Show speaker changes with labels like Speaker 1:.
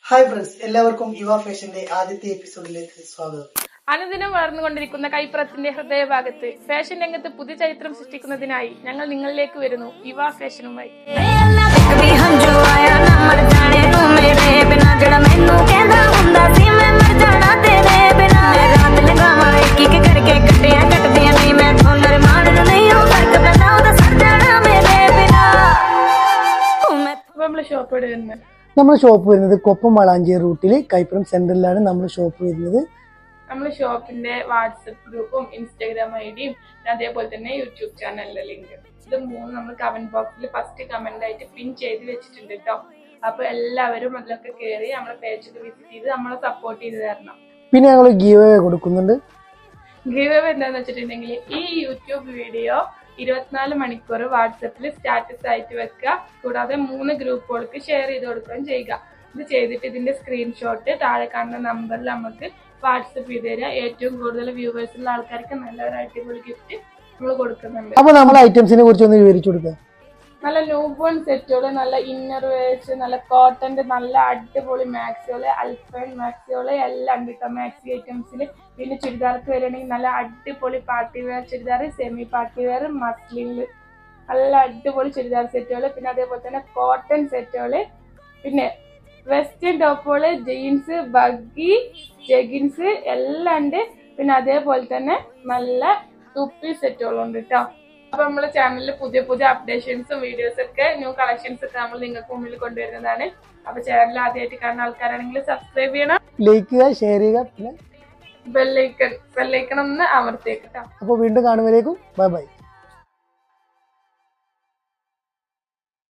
Speaker 1: hi friends എല്ലാവർക്കും യുവ ഫാഷന്റെ ആദ്യത്തെ എപ്പിസോഡിലേക്ക് സ്വാഗതം
Speaker 2: അനുദിനം വളർന്നുകൊണ്ടിരിക്കുന്ന കൈപ്പുറത്തിന്റെ ഹൃദയഭാഗത്ത് ഫാഷൻ രംഗത്ത് പുതിയ ചരിത്രം സൃഷ്ടിക്കുന്നതിനായി ഞങ്ങൾ നിങ്ങളിലേക്ക് വരുന്നു യുവ ഫാഷനുമായി
Speaker 3: ਕभी ਹੰਝੂ ਆਇਆ ਨਾ ਮਰ ਜਾਣੇ ਤੂੰ ਮੇਰੇ ਬਿਨਾ ਜਿਹੜਾ ਮੈਨੂੰ ਕਹਿੰਦਾ ਹੁੰਦਾ ਸੀ ਮੈਂ ਮਰ ਜਾਣਾ ਤੇਰੇ ਬਿਨਾ ਮੈਂ ਰਾਤ ਲਗਾਵਾਂ ਇੱਕ ਇੱਕ ਕਰਕੇ ਕੱਟਿਆ ਕੱਟਦੀਆਂ ਨਹੀਂ ਮੈਂ ਥੋਨਰ ਮਾਣ ਨੂੰ ਨਹੀਂ ਉਹ ਫਰਕ ਪੈਂਦਾ ਉਹਦਾ ਸਰ ਜਾਣਾ ਮੇਰੇ ਬਿਨਾ ਉਹ ਮੈਂ
Speaker 2: അപ്പൊ നമ്മള് ഷോപ്പ് ഇവിടെ വരുന്നത്
Speaker 1: നമ്മുടെ ഷോപ്പ് വരുന്നത് കൊപ്പം വളാഞ്ചേരി റൂട്ടിൽ കൈപ്പുറം സെന്ററിലാണ് നമ്മുടെ ഷോപ്പ് വരുന്നത്
Speaker 2: നമ്മള് ഷോപ്പിന്റെ വാട്സപ്പ് ഗ്രൂപ്പും ഇൻസ്റ്റാഗ്രാം ഐഡിയും അതേപോലെ തന്നെ യൂട്യൂബ് ചാനലിലെ ലിങ്ക് ഇത് മൂന്ന് നമ്മൾ കമന്റ് ബോക്സിൽ ഫസ്റ്റ് കമന്റ് ആയിട്ട് പിൻ ചെയ്ത് വെച്ചിട്ടുണ്ട് കേട്ടോ അപ്പൊ എല്ലാവരും അതിലൊക്കെ കയറി നമ്മളെ പേജൊക്കെ വിസിറ്റ് ചെയ്ത് നമ്മളെ സപ്പോർട്ട് ചെയ്ത് തരണം
Speaker 1: പിന്നെ ഞങ്ങൾ ഗീവ് കൊടുക്കുന്നുണ്ട്
Speaker 2: ഗീവ് എന്താന്ന് വെച്ചിട്ടുണ്ടെങ്കിൽ ഈ യൂട്യൂബ് വീഡിയോ ഇരുപത്തിനാല് മണിക്കൂർ വാട്സപ്പിൽ സ്റ്റാറ്റസ് ആയിട്ട് വെക്കുക കൂടാതെ മൂന്ന് ഗ്രൂപ്പുകൾക്ക് ഷെയർ ചെയ്ത് കൊടുക്കുകയും ചെയ്യുക ഇത് ചെയ്തിട്ട് ഇതിന്റെ സ്ക്രീൻഷോട്ട് താഴെ കാണുന്ന നമ്പറിൽ നമുക്ക് വാട്സപ്പ് ചെയ്ത് തരിക ഏറ്റവും കൂടുതൽ വ്യൂവേഴ്സ് ഉള്ള ആൾക്കാർക്ക് നല്ലൊരു അടിപൊളി ഗിഫ്റ്റ് നമ്മൾ കൊടുക്കുന്നുണ്ട്
Speaker 1: അപ്പൊ നമ്മൾ ഐറ്റംസിനെ കുറിച്ച് ഒന്ന് വിവരിച്ചു കൊടുക്കാം
Speaker 2: നല്ല ന്യൂബോൺ സെറ്റുകൾ നല്ല ഇന്നർ വേഴ്സ് നല്ല കോട്ടന്റെ നല്ല അടിപൊളി മാക്സികള് അൽഫൈൻ മാക്സികള് എല്ലാം ഉണ്ട് കേട്ടോ മാക്സി ഐറ്റംസിൽ പിന്നെ ചുരിദാർക്ക് വരികയാണെങ്കിൽ നല്ല അടിപൊളി party wear churidar semi party wear മസ്ലിനില് നല്ല അടിപൊളി ചുരിദാർ സെറ്റുകൾ പിന്നെ അതേപോലെ തന്നെ കോട്ടൺ സെറ്റുകൾ പിന്നെ വെസ്റ്റേൺ ടോപ്പുകള് ജീൻസ് ബഗ്ഗി ജഗിൻസ് എല്ലാം ഉണ്ട് പിന്നെ അതേപോലെ തന്നെ നല്ല തുപ്പി സെറ്റുകളുണ്ട് കേട്ടോ അപ്പൊ നമ്മളെ ചാനലിൽ പുതിയ പുതിയ അപ്ഡേഷൻസും വീഡിയോസ് ഒക്കെ ന്യൂ കളക്ഷൻസ് ഒക്കെ നമ്മൾ നിങ്ങൾക്ക് മുമ്പിൽ കൊണ്ടുവരുന്നതാണ് അപ്പൊ ചാനൽ ആദ്യമായിട്ട് കാണുന്ന ആൾക്കാരാണെങ്കിൽ സബ്സ്ക്രൈബ് ചെയ്യണം
Speaker 1: ലൈക്ക് ചെയ്യുക ഷെയർ ചെയ്യുക പിന്നെ
Speaker 2: ബെല്ലൈക്കൺ ബെല്ലൈക്കൺ ഒന്ന് അമർത്തിയേക്കട്ടോ
Speaker 1: അപ്പോൾ വീണ്ടും കാണുമ്പോഴേക്കും ബൈ ബൈ